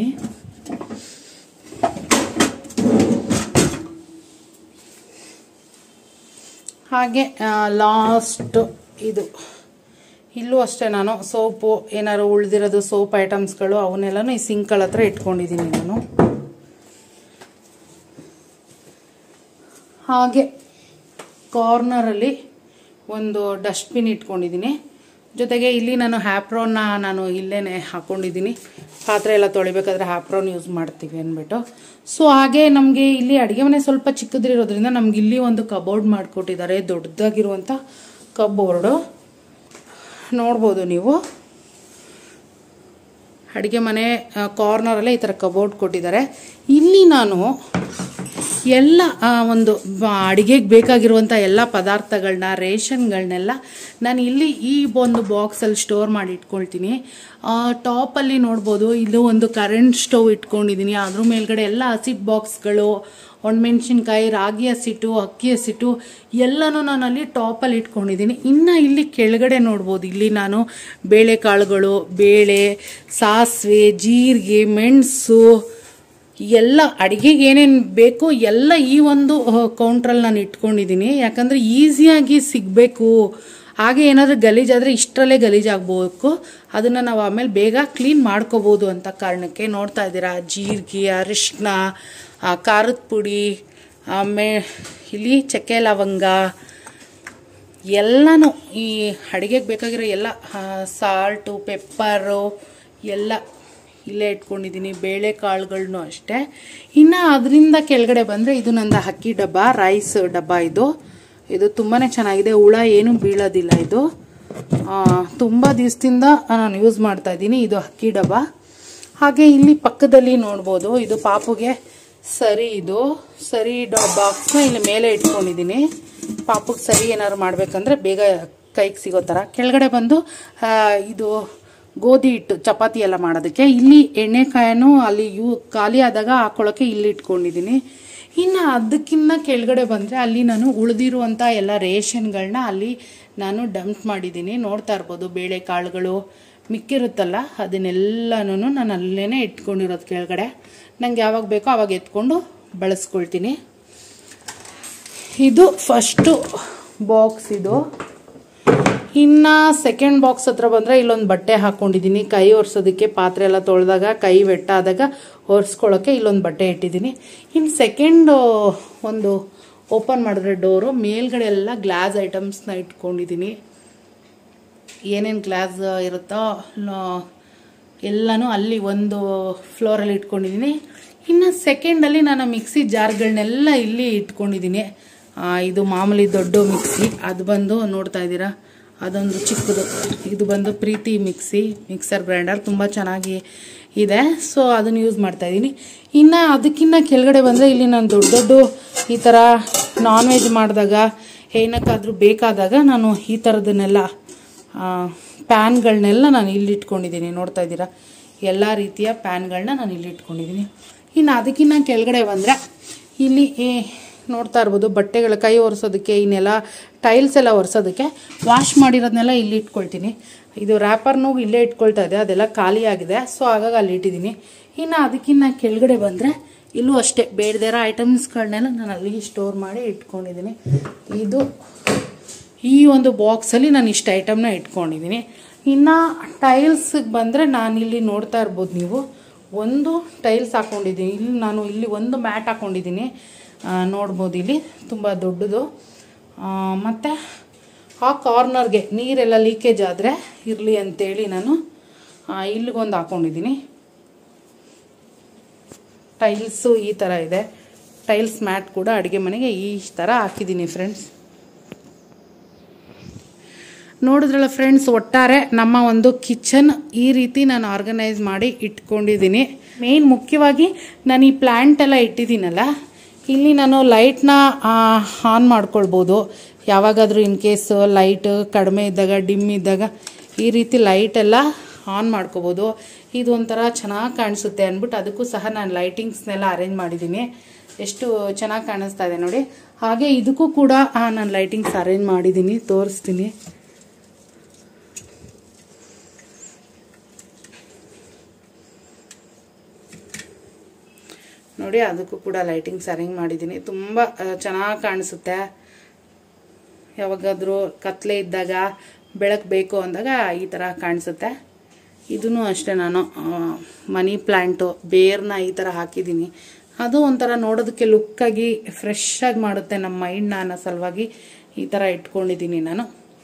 ಹಾಗೆ ಲಾಸ್ಟ್ ಇದು ಇಲ್ಲೂ ಅಷ್ಟೇ ನಾನು ಸೋಪು ಏನಾದ್ರು ಉಳಿದಿರೋದು ಸೋಪ್ ಐಟಮ್ಸ್ಗಳು ಅವನ್ನೆಲ್ಲನೂ ಈ ಸಿಂಕ್ಗಳ ಹತ್ರ ಇಟ್ಕೊಂಡಿದ್ದೀನಿ ನಾನು ಹಾಗೆ ಕಾರ್ನರಲ್ಲಿ ಒಂದು ಡಸ್ಟ್ಬಿನ್ ಇಟ್ಕೊಂಡಿದ್ದೀನಿ ಜೊತೆಗೆ ಇಲ್ಲಿ ನಾನು ಹ್ಯಾಪ್ರೋನ್ನ ನಾನು ಇಲ್ಲೇ ಹಾಕ್ಕೊಂಡಿದ್ದೀನಿ ಪಾತ್ರೆ ಎಲ್ಲ ತೊಳಿಬೇಕಾದ್ರೆ ಹ್ಯಾಪ್ರೋನ್ ಯೂಸ್ ಮಾಡ್ತೀವಿ ಅಂದ್ಬಿಟ್ಟು ಸೊ ಹಾಗೆ ನಮಗೆ ಇಲ್ಲಿ ಅಡುಗೆ ಮನೆ ಸ್ವಲ್ಪ ಚಿಕ್ಕದಿರೋದ್ರಿಂದ ನಮ್ಗೆ ಇಲ್ಲಿ ಒಂದು ಕಬೋರ್ಡ್ ಮಾಡಿಕೊಟ್ಟಿದ್ದಾರೆ ದೊಡ್ಡದಾಗಿರುವಂಥ ಕಬೋರ್ಡು ನೋಡ್ಬೋದು ನೀವು ಅಡುಗೆ ಮನೆ ಕಾರ್ನರಲ್ಲೇ ಈ ಥರ ಕಬೋರ್ಡ್ ಕೊಟ್ಟಿದ್ದಾರೆ ಇಲ್ಲಿ ನಾನು ಎಲ್ಲ ಆ, ಒಂದು ಅಡುಗೆಗೆ ಬೇಕಾಗಿರುವಂಥ ಎಲ್ಲ ಪದಾರ್ಥಗಳನ್ನ ರೇಷನ್ಗಳನ್ನೆಲ್ಲ ನಾನು ಇಲ್ಲಿ ಈ ಒಂದು ಬಾಕ್ಸಲ್ಲಿ ಸ್ಟೋರ್ ಮಾಡಿ ಇಟ್ಕೊಳ್ತೀನಿ ಟಾಪಲ್ಲಿ ನೋಡ್ಬೋದು ಇದು ಒಂದು ಕರೆಂಟ್ ಸ್ಟವ್ ಇಟ್ಕೊಂಡಿದ್ದೀನಿ ಅದ್ರ ಮೇಲ್ಗಡೆ ಎಲ್ಲ ಹಸಿಟ್ ಬಾಕ್ಸ್ಗಳು ಒಣಮೆಣ್ಸಿನ್ಕಾಯಿ ರಾಗಿ ಹಸಿಟ್ಟು ಅಕ್ಕಿ ಹಸಿಟ್ಟು ಎಲ್ಲನೂ ನಾನು ಅಲ್ಲಿ ಟಾಪಲ್ಲಿ ಇಟ್ಕೊಂಡಿದ್ದೀನಿ ಇನ್ನು ಇಲ್ಲಿ ಕೆಳಗಡೆ ನೋಡ್ಬೋದು ಇಲ್ಲಿ ನಾನು ಬೇಳೆಕಾಳುಗಳು ಬೇಳೆ ಸಾಸಿವೆ ಜೀರಿಗೆ ಮೆಣಸು ಎಲ್ಲ ಅಡುಗೆಗೆ ಏನೇನು ಬೇಕೋ ಎಲ್ಲ ಈ ಒಂದು ಕೌಂಟ್ರಲ್ಲಿ ನಾನು ಇಟ್ಕೊಂಡಿದ್ದೀನಿ ಯಾಕಂದರೆ ಈಸಿಯಾಗಿ ಸಿಗಬೇಕು ಹಾಗೆ ಏನಾದರೂ ಗಲೀಜಾದರೆ ಇಷ್ಟರಲ್ಲೇ ಗಲೀಜಾಗಬೇಕು ಅದನ್ನು ನಾವು ಆಮೇಲೆ ಬೇಗ ಕ್ಲೀನ್ ಮಾಡ್ಕೋಬೋದು ಅಂತ ಕಾರಣಕ್ಕೆ ನೋಡ್ತಾ ಇದ್ದೀರಾ ಜೀರಿಗೆ ಅರಿಶಿನ ಆ, ಖಾರದ ಪುಡಿ ಆಮೇಲೆ ಇಲ್ಲಿ ಚಕ್ಕೆ ಲವಂಗ ಎಲ್ಲನೂ ಈ ಅಡುಗೆಗೆ ಬೇಕಾಗಿರೋ ಎಲ್ಲ ಸಾಲ್ಟು ಪೆಪ್ಪರು ಎಲ್ಲ ಇಲ್ಲೇ ಇಟ್ಕೊಂಡಿದ್ದೀನಿ ಬೇಳೆಕಾಳುಗಳ್ನು ಅಷ್ಟೇ ಇನ್ನು ಅದರಿಂದ ಕೆಳಗಡೆ ಬಂದರೆ ಇದು ನಂದು ಅಕ್ಕಿ ಡಬ್ಬ ರೈಸ್ ಡಬ್ಬ ಇದು ಇದು ತುಂಬಾ ಚೆನ್ನಾಗಿದೆ ಹುಳ ಏನೂ ಬೀಳೋದಿಲ್ಲ ಇದು ತುಂಬ ದಿವಸದಿಂದ ನಾನು ಯೂಸ್ ಮಾಡ್ತಾ ಇದ್ದೀನಿ ಇದು ಅಕ್ಕಿ ಡಬ್ಬ ಹಾಗೆ ಇಲ್ಲಿ ಪಕ್ಕದಲ್ಲಿ ನೋಡ್ಬೋದು ಇದು ಪಾಪುಗೆ ಸರಿ ಇದು ಸರಿ ಬಾಕ್ಸ್ನ ಇಲ್ಲಿ ಮೇಲೆ ಇಟ್ಕೊಂಡಿದ್ದೀನಿ ಪಾಪುಗೆ ಸರಿ ಏನಾದ್ರು ಮಾಡ್ಬೇಕಂದ್ರೆ ಬೇಗ ಕೈಗೆ ಸಿಗೋ ಥರ ಕೆಳಗಡೆ ಬಂದು ಆ, ಇದು ಗೋಧಿ ಹಿಟ್ಟು ಚಪಾತಿ ಎಲ್ಲ ಮಾಡೋದಕ್ಕೆ ಇಲ್ಲಿ ಎಣ್ಣೆಕಾಯನ್ನು ಅಲ್ಲಿ ಯೂ ಖಾಲಿ ಆದಾಗ ಹಾಕೊಳ್ಳೋಕೆ ಇಲ್ಲಿ ಇಟ್ಕೊಂಡಿದ್ದೀನಿ ಇನ್ನು ಅದಕ್ಕಿಂತ ಕೆಳಗಡೆ ಬಂದರೆ ಅಲ್ಲಿ ನಾನು ಉಳಿದಿರುವಂಥ ಎಲ್ಲ ರೇಷನ್ಗಳನ್ನ ಅಲ್ಲಿ ನಾನು ಡಂಪ್ ಮಾಡಿದ್ದೀನಿ ನೋಡ್ತಾ ಇರ್ಬೋದು ಬೇಳೆ ಕಾಳುಗಳು ಮಿಕ್ಕಿರುತ್ತಲ್ಲ ಅದನ್ನೆಲ್ಲನೂ ನಾನು ಅಲ್ಲೇ ಇಟ್ಕೊಂಡಿರೋದು ಕೆಳಗಡೆ ನಂಗೆ ಯಾವಾಗ ಬೇಕೋ ಆವಾಗ ಎತ್ಕೊಂಡು ಬಳಸ್ಕೊಳ್ತೀನಿ ಇದು ಫಸ್ಟು ಬಾಕ್ಸ್ ಇದು ಇನ್ನು ಸೆಕೆಂಡ್ ಬಾಕ್ಸ್ ಹತ್ರ ಬಂದರೆ ಇಲ್ಲೊಂದು ಬಟ್ಟೆ ಹಾಕ್ಕೊಂಡಿದ್ದೀನಿ ಕೈ ಒರೆಸೋದಕ್ಕೆ ಪಾತ್ರೆ ಎಲ್ಲ ತೊಳೆದಾಗ ಕೈ ವೆಟ್ಟಾದಾಗ ಒರೆಸ್ಕೊಳ್ಳೋಕ್ಕೆ ಇಲ್ಲೊಂದು ಬಟ್ಟೆ ಇಟ್ಟಿದ್ದೀನಿ ಇನ್ನು ಸೆಕೆಂಡ್ ಒಂದು ಓಪನ್ ಮಾಡಿದ್ರೆ ಡೋರು ಮೇಲ್ಗಡೆ ಎಲ್ಲ ಗ್ಲಾಸ್ ಐಟಮ್ಸ್ನ ಇಟ್ಕೊಂಡಿದ್ದೀನಿ ಏನೇನು ಗ್ಲಾಸ್ ಇರುತ್ತೋ ಲ- ಎಲ್ಲನೂ ಅಲ್ಲಿ ಒಂದು ಫ್ಲೋರಲ್ಲಿ ಇಟ್ಕೊಂಡಿದ್ದೀನಿ ಇನ್ನು ಸೆಕೆಂಡಲ್ಲಿ ನಾನು ಮಿಕ್ಸಿ ಜಾರ್ಗಳನ್ನೆಲ್ಲ ಇಲ್ಲಿ ಇಟ್ಕೊಂಡಿದ್ದೀನಿ ಆ, ಇದು ಮಾಮೂಲಿ ದೊಡ್ಡ ಮಿಕ್ಸಿ ಅದು ಬಂದು ನೋಡ್ತಾ ಇದ್ದೀರಾ ಅದೊಂದು ಚಿಕ್ಕದು ಇದು ಬಂದು ಪ್ರೀತಿ ಮಿಕ್ಸಿ ಮಿಕ್ಸರ್ ಗ್ರೈಂಡರ್ ತುಂಬ ಚೆನ್ನಾಗಿ ಇದೆ ಸೊ ಅದನ್ನು ಯೂಸ್ ಮಾಡ್ತಾ ಇದ್ದೀನಿ ಇನ್ನು ಅದಕ್ಕಿಂತ ಕೆಳಗಡೆ ಬಂದರೆ ಇಲ್ಲಿ ನಾನು ದೊಡ್ಡ ದೊಡ್ಡ ಈ ಥರ ನಾನ್ ವೆಜ್ ಮಾಡಿದಾಗ ಏನಕ್ಕಾದರೂ ಬೇಕಾದಾಗ ನಾನು ಈ ಥರದನ್ನೆಲ್ಲ ಪ್ಯಾನ್ಗಳನ್ನೆಲ್ಲ ನಾನು ಇಲ್ಲಿ ಇಟ್ಕೊಂಡಿದ್ದೀನಿ ನೋಡ್ತಾ ಇದ್ದೀರಾ ಎಲ್ಲ ರೀತಿಯ ಪ್ಯಾನ್ಗಳನ್ನ ನಾನು ಇಲ್ಲಿ ಇಟ್ಕೊಂಡಿದ್ದೀನಿ ಇನ್ನು ಅದಕ್ಕಿಂತ ಕೆಳಗಡೆ ಬಂದರೆ ಇಲ್ಲಿ ಏ, ನೋಡ್ತಾ ಇರ್ಬೋದು ಬಟ್ಟೆಗಳ ಕೈ ಒರೆಸೋದಕ್ಕೆ ಇನ್ನೆಲ್ಲ ಟೈಲ್ಸ್ ಎಲ್ಲ ಒರೆಸೋದಕ್ಕೆ ವಾಶ್ ಮಾಡಿರೋದನ್ನೆಲ್ಲ ಇಲ್ಲಿ ಇಟ್ಕೊಳ್ತೀನಿ ಇದು ರ್ಯಾಪರ್ನೂ ಇಲ್ಲೇ ಇಟ್ಕೊಳ್ತಾ ಇದೆ ಅದೆಲ್ಲ ಖಾಲಿಯಾಗಿದೆ ಸೊ ಹಾಗಾಗಿ ಅಲ್ಲಿ ಇಟ್ಟಿದ್ದೀನಿ ಇನ್ನು ಅದಕ್ಕಿಂತ ಕೆಳಗಡೆ ಬಂದರೆ ಇಲ್ಲೂ ಅಷ್ಟೇ ಬೇಡದೇ ಇರೋ ಐಟಮ್ಸ್ಗಳನ್ನೆಲ್ಲ ನಾನು ಅಲ್ಲಿ ಸ್ಟೋರ್ ಮಾಡಿ ಇಟ್ಕೊಂಡಿದ್ದೀನಿ ಇದು ಈ ಒಂದು ಬಾಕ್ಸಲ್ಲಿ ನಾನು ಇಷ್ಟು ಐಟಮ್ನ ಇಟ್ಕೊಂಡಿದ್ದೀನಿ ಇನ್ನು ಟೈಲ್ಸ್ಗೆ ಬಂದರೆ ನಾನಿಲ್ಲಿ ನೋಡ್ತಾ ಇರ್ಬೋದು ನೀವು ಒಂದು ಟೈಲ್ಸ್ ಹಾಕ್ಕೊಂಡಿದ್ದೀನಿ ಇಲ್ಲಿ ನಾನು ಇಲ್ಲಿ ಒಂದು ಮ್ಯಾಟ್ ಹಾಕ್ಕೊಂಡಿದ್ದೀನಿ ಆ, ನೋಡ್ಬೋದು ಇಲ್ಲಿ ತುಂಬ ದೊಡ್ಡದು ಮತ್ತು ಆ ಕಾರ್ನರ್ಗೆ ನೀರೆಲ್ಲ ಲೀಕೇಜ್ ಆದರೆ ಇರಲಿ ಅಂತೇಳಿ ನಾನು ಆ, ಇಲ್ಲಿಗೊಂದು ಹಾಕ್ಕೊಂಡಿದ್ದೀನಿ ಟೈಲ್ಸು ಈ ಥರ ಇದೆ ಟೈಲ್ಸ್ ಮ್ಯಾಟ್ ಕೂಡ ಅಡುಗೆ ಮನೆಗೆ ಈ ಥರ ಹಾಕಿದ್ದೀನಿ ಫ್ರೆಂಡ್ಸ್ ನೋಡಿದ್ರಲ್ಲ ಫ್ರೆಂಡ್ಸ್ ಒಟ್ಟಾರೆ ನಮ್ಮ ಒಂದು ಕಿಚನ್ ಈ ರೀತಿ ನಾನು ಆರ್ಗನೈಸ್ ಮಾಡಿ ಇಟ್ಕೊಂಡಿದ್ದೀನಿ ಮೇನ್ ಮುಖ್ಯವಾಗಿ ನಾನು ಈ ಪ್ಲ್ಯಾಂಟ್ ಎಲ್ಲ ಇಟ್ಟಿದ್ದೀನಲ್ಲ ಇಲ್ಲಿ ನಾನು ಲೈಟ್ನ ಆನ್ ಮಾಡ್ಕೊಳ್ಬೋದು ಯಾವಾಗಾದರೂ ಇನ್ ಕೇಸ್ ಲೈಟ್ ಕಡಿಮೆ ಇದ್ದಾಗ ಡಿಮ್ ಇದ್ದಾಗ ಈ ರೀತಿ ಲೈಟ್ ಎಲ್ಲ ಆನ್ ಮಾಡ್ಕೋಬೋದು ಇದು ಒಂಥರ ಚೆನ್ನಾಗಿ ಕಾಣಿಸುತ್ತೆ ಅಂದ್ಬಿಟ್ಟು ಅದಕ್ಕೂ ಸಹ ನಾನು ಲೈಟಿಂಗ್ಸ್ನೆಲ್ಲ ಅರೇಂಜ್ ಮಾಡಿದ್ದೀನಿ ಎಷ್ಟು ಚೆನ್ನಾಗಿ ಕಾಣಿಸ್ತಾ ಇದೆ ನೋಡಿ ಹಾಗೆ ಇದಕ್ಕೂ ಕೂಡ ನಾನು ಲೈಟಿಂಗ್ಸ್ ಅರೇಂಜ್ ಮಾಡಿದ್ದೀನಿ ತೋರಿಸ್ತೀನಿ ನೋಡಿ ಅದಕ್ಕೂ ಕೂಡ ಲೈಟಿಂಗ್ಸ್ ಅರೇಂಜ್ ಮಾಡಿದ್ದೀನಿ ತುಂಬ ಚೆನ್ನಾಗಿ ಕಾಣಿಸುತ್ತೆ ಯಾವಾಗಾದರೂ ಕತ್ಲೆ ಇದ್ದಾಗ ಬೆಳಕು ಬೇಕು ಅಂದಾಗ ಈ ಥರ ಕಾಣಿಸುತ್ತೆ ಇದೂ ಅಷ್ಟೇ ನಾನು ಮನಿ ಪ್ಲ್ಯಾಂಟು ಬೇರ್ನ ಈ ಥರ ಹಾಕಿದ್ದೀನಿ ಅದು ಒಂಥರ ನೋಡೋದಕ್ಕೆ ಲುಕ್ಕಾಗಿ ಫ್ರೆಶ್ ಆಗಿ ಮಾಡುತ್ತೆ ನಮ್ಮ ಮೈಂಡ್ನ ಅನ್ನೋ ಸಲುವಾಗಿ ಈ ಥರ ಇಟ್ಕೊಂಡಿದ್ದೀನಿ ನಾನು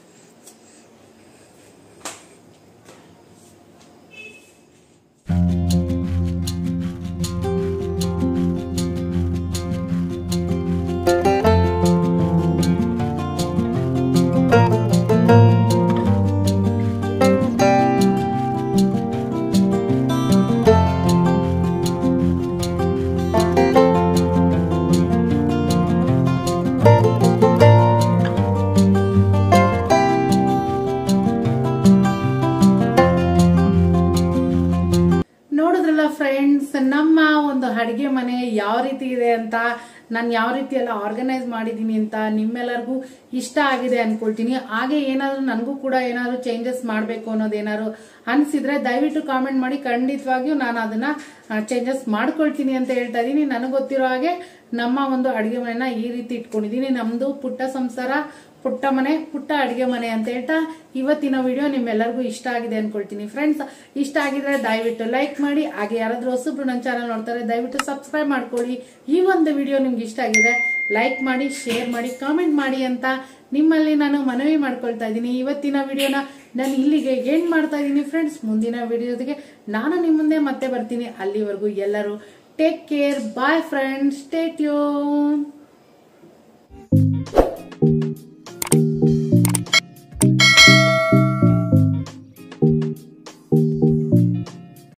ನೋಡಿದ್ರಲ್ಲ ಫ್ರೆಂಡ್ಸ್ ನಮ್ಮ ಒಂದು ಅಡುಗೆ ಮನೆ ಯಾವ ರೀತಿ ಇದೆ ಅಂತ ನಾನು ಯಾವ ರೀತಿ ಎಲ್ಲ ಆರ್ಗನೈಸ್ ಮಾಡಿದ್ದೀನಿ ಅಂತ ನಿಮ್ಮೆಲ್ಲರಿಗೂ ಇಷ್ಟ ಆಗಿದೆ ಅನ್ಕೊಳ್ತೀನಿ ಹಾಗೆ ಏನಾದರೂ ನನಗೂ ಕೂಡ ಏನಾದರೂ ಚೇಂಜಸ್ ಮಾಡಬೇಕು ಅನ್ನೋದು ಏನಾದ್ರು ಅನಿಸಿದ್ರೆ ದಯವಿಟ್ಟು ಕಾಮೆಂಟ್ ಮಾಡಿ ಖಂಡಿತವಾಗಿಯೂ ನಾನು ಅದನ್ನ ಚೇಂಜಸ್ ಮಾಡ್ಕೊಳ್ತೀನಿ ಅಂತ ಹೇಳ್ತಾ ಇದ್ದೀನಿ ನನಗೆ ಗೊತ್ತಿರೋ ಹಾಗೆ ನಮ್ಮ ಒಂದು ಅಡುಗೆ ಮನೆನ ಈ ರೀತಿ ಇಟ್ಕೊಂಡಿದ್ದೀನಿ ನಮ್ಮದು ಪುಟ್ಟ ಸಂಸಾರ ಪುಟ್ಟ ಮನೆ ಪುಟ್ಟ ಅಡುಗೆ ಮನೆ ಅಂತ ಹೇಳ್ತಾ ಇವತ್ತಿನ ವಿಡಿಯೋ ನಿಮ್ಮೆಲ್ಲರಿಗೂ ಇಷ್ಟ ಆಗಿದೆ ಅನ್ಕೊಳ್ತೀನಿ ಫ್ರೆಂಡ್ಸ್ ಇಷ್ಟ ಆಗಿದ್ರೆ ದಯವಿಟ್ಟು ಲೈಕ್ ಮಾಡಿ ಹಾಗೆ ಯಾರಾದ್ರೂ ಹೊಸಬ್ರು ನನ್ನ ಚಾನಲ್ ನೋಡ್ತಾರೆ ದಯವಿಟ್ಟು ಸಬ್ಸ್ಕ್ರೈಬ್ ಮಾಡ್ಕೊಳ್ಳಿ ಈ ಒಂದು ವಿಡಿಯೋ ನಿಮ್ಗೆ ಇಷ್ಟ ಆಗಿದೆ ಲೈಕ್ ಮಾಡಿ ಶೇರ್ ಮಾಡಿ ಕಾಮೆಂಟ್ ಮಾಡಿ ಅಂತ ನಿಮ್ಮಲ್ಲಿ ನಾನು ಮನವಿ ಮಾಡ್ಕೊಳ್ತಾ ಇದ್ದೀನಿ ಇವತ್ತಿನ ವಿಡಿಯೋನ ನಾನು ಇಲ್ಲಿಗೆ ಏನ್ ಮಾಡ್ತಾ ಇದ್ದೀನಿ ಫ್ರೆಂಡ್ಸ್ ಮುಂದಿನ ವಿಡಿಯೋದಿಗೆ ನಾನು ನಿಮ್ಮ ಮುಂದೆ ಮತ್ತೆ ಬರ್ತೀನಿ ಅಲ್ಲಿವರೆಗೂ ಎಲ್ಲರೂ take care bye friends stay tune